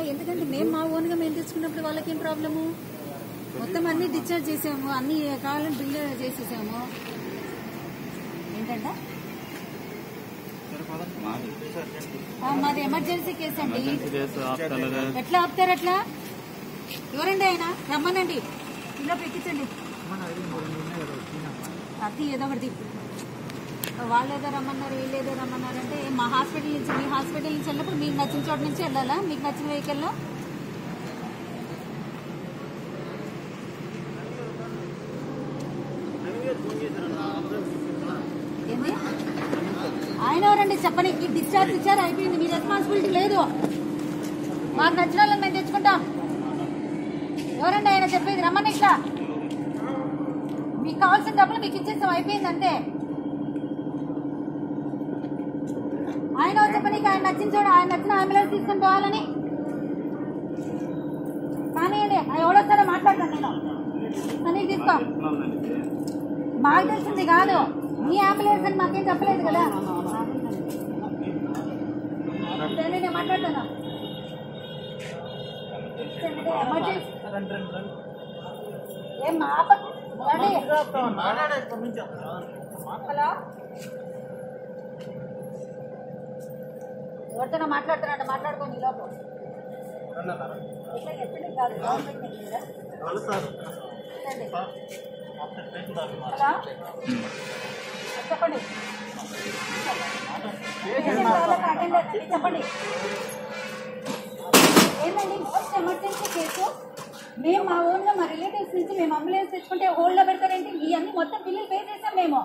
ఎందుకంటే మేము మా ఓన్ గా మేము తెచ్చుకున్నప్పుడు వాళ్ళకేం ప్రాబ్లము మొత్తం అన్ని డిశ్చార్జ్ చేసాము అన్ని కావాలని బిల్ చేసేసాము ఏంటంటే ఆ, మాది ఎమర్జెన్సీ కేసు అండి ఎట్లా ఆపుతారు అట్లా ఎవరండి ఆయన రమ్మనండి ఇలా పెట్టించండి అది ఏదో ఒకటి వాళ్ళు ఏదో రమ్మన్నారు వీళ్ళు ఏదో రమ్మన్నారు అంటే మా హాస్పిటల్ నుంచి మీ హాస్పిటల్ నుంచి వెళ్ళినప్పుడు మీకు నచ్చిన చోట నుంచి వెళ్ళాలా మీకు నచ్చిన వెహికల్లో ఏంది ఆయన ఎవరండి చెప్పని ఈ డిశ్చార్జ్ ఇచ్చారు అయిపోయింది మీ రెస్పాన్సిబిలిటీ లేదు మాకు నచ్చిన వాళ్ళని మేము తెచ్చుకుంటాం ఎవరండి ఆయన చెప్పేది రమ్మని ఇట్లా మీకు కావాల్సిన డబ్బులు మీకు ఇచ్చేస్తాం అయిపోయింది అంతే ఆయన వచ్చే పనికి ఆయన నచ్చిన చోట ఆయన నచ్చిన అంబులెన్స్ తీసుకొని పోవాలని కానివ్వండి ఆయన ఎవడొస్తాడో మాట్లాడతాను నేను అని తీసుకో మాకు తెలిసింది కాదు మీ అంబులెన్స్ అని మాకేం చెప్పలేదు కదా సరే నేను మాట్లాడతాను ఎమర్జెన్సీ ఏం మా ఆప- రండి. హలో ఎవరితోనో మాట్లాడుతున్నట్టు మాట్లాడుకోండి ఈ లోపు ఇట్లా చెప్పండి కాదు గవర్నమెంట్ మీటింగ్ కదా? రండి. హలో చెప్పండి పేషెంట్ వాళ్ళకి అటెండ్ అవ్వండి. చెప్పండి ఏంటండి మోస్ట్ ఎమర్జెన్సీ కేసు మేము మా ఓన్గా మా రిలేటివ్స్ నుంచి మేము అంబులెన్స్ తెచ్చుకుంటే హోల్డ్లో పెడతారేంటి ఇవన్నీ మొత్తం బిల్లులు పే చేసాం మేము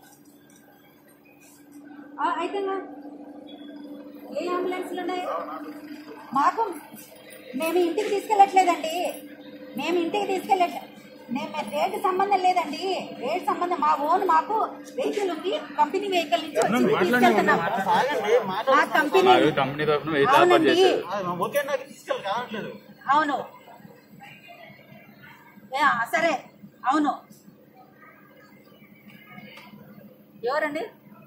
ఆ, అయితే మా ఏ అంబులెన్స్లు ఉన్నాయి మాకు మేము ఇంటికి తీసుకెళ్ళట్లేదండి మేము ఇంటికి తీసుకెళ్ళట్లేదు మేము రేటు సంబంధం లేదండి రేట్ సంబంధం మా ఓన్ మాకు వెహికల్ ఉంది కంపెనీ వెహికల్ నుంచి వచ్చి తీసుకెళ్తున్నాం మా కంపెనీ కంపెనీ తరఫున వెయ్యి ఏర్పాటు అవునండి చేశారు ఓకే నాకు తీసుకెళ్ళి కావట్లేదు అవును యా, సరే అవును ఎవరండి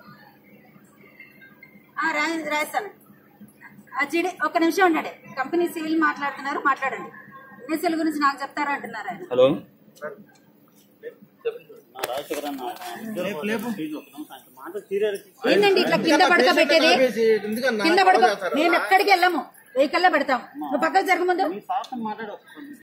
ఆ, రాయి రాయిస్తాను ఆ, జిడి ఒక నిమిషం ఉండండి కంపెనీ సివిల్ మాట్లాడుతున్నారు మాట్లాడండి ఎన్ఎస్ఎల్ గురించి నాకు చెప్తారా అంటున్నారు ఆయన హలో ఏంటండి ఇట్లా కింద పడకబెట్టేది కింద పడక మేము ఎక్కడికి వెళ్ళము వెహికల్లో పెడతాం నువ్వు పక్కకు జరగముందు